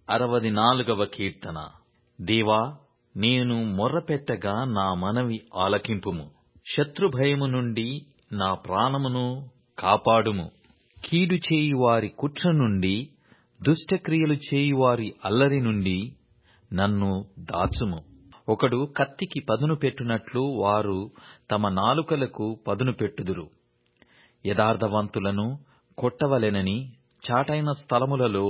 అరవది నాలుగవ కీర్తన దేవా నేను మొర్రపెట్టగా నా మనవి ఆలకింపుము శత్రుభయము నుండి నా ప్రాణమును కాపాడుము కీడు చేయువారి కుట్ర నుండి దుష్టక్రియలు చేయువారి అల్లరి నుండి నన్ను దాచుము ఒకడు కత్తికి పదును పెట్టునట్లు వారు తమ నాలుకలకు పదును పెట్టుదురు యథార్థవంతులను కొట్టవలెనని చాటైన స్థలములలో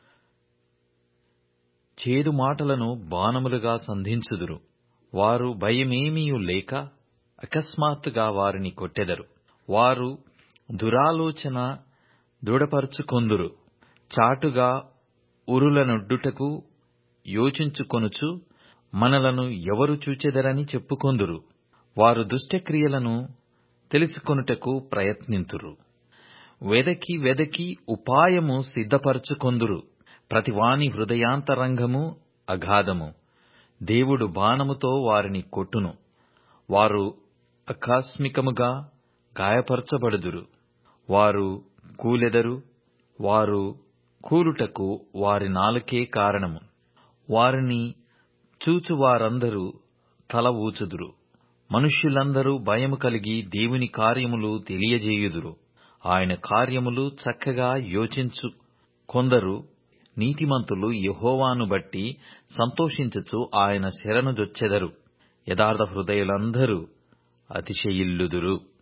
చేదు మాటలను బాణములుగా సంధించుదురు వారు భయమేమియు లేక అకస్మాత్తుగా వారిని కొట్టెదరు వారు దురాలోచన దృఢపరచుకొందురు చాటుగా ఉరులనొడ్డుటకు యోచించుకొనుచు మనలను ఎవరు చూచెదరని చెప్పుకొందురు వారు దుష్టక్రియలను తెలుసుకొనుటకు ప్రయత్నింతురు వెదకి వెదకి ఉపాయము సిద్ధపరచుకొందురు ప్రతివాని హృదయాంతరంగము అగాధము దేవుడు బాణముతో వారిని కొట్టును వారు ఆకస్మికముగా గాయపరచబడుదురు వారు కూలెదరు వారు కూలుటకు వారి నాలుకే కారణము వారిని చూచువారందరూ తల ఊచుదురు మనుష్యులందరూ భయము కలిగి దేవుని కార్యములు తెలియజేయుదురు ఆయన కార్యములు చక్కగా యోచించు కొందరు నీతిమంతులు యెహోవాను బట్టి సంతోషించుచు ఆయన శరణుజొచ్చెదరు యథార్థ హృదయులందరూ అతిశయిల్లుదురు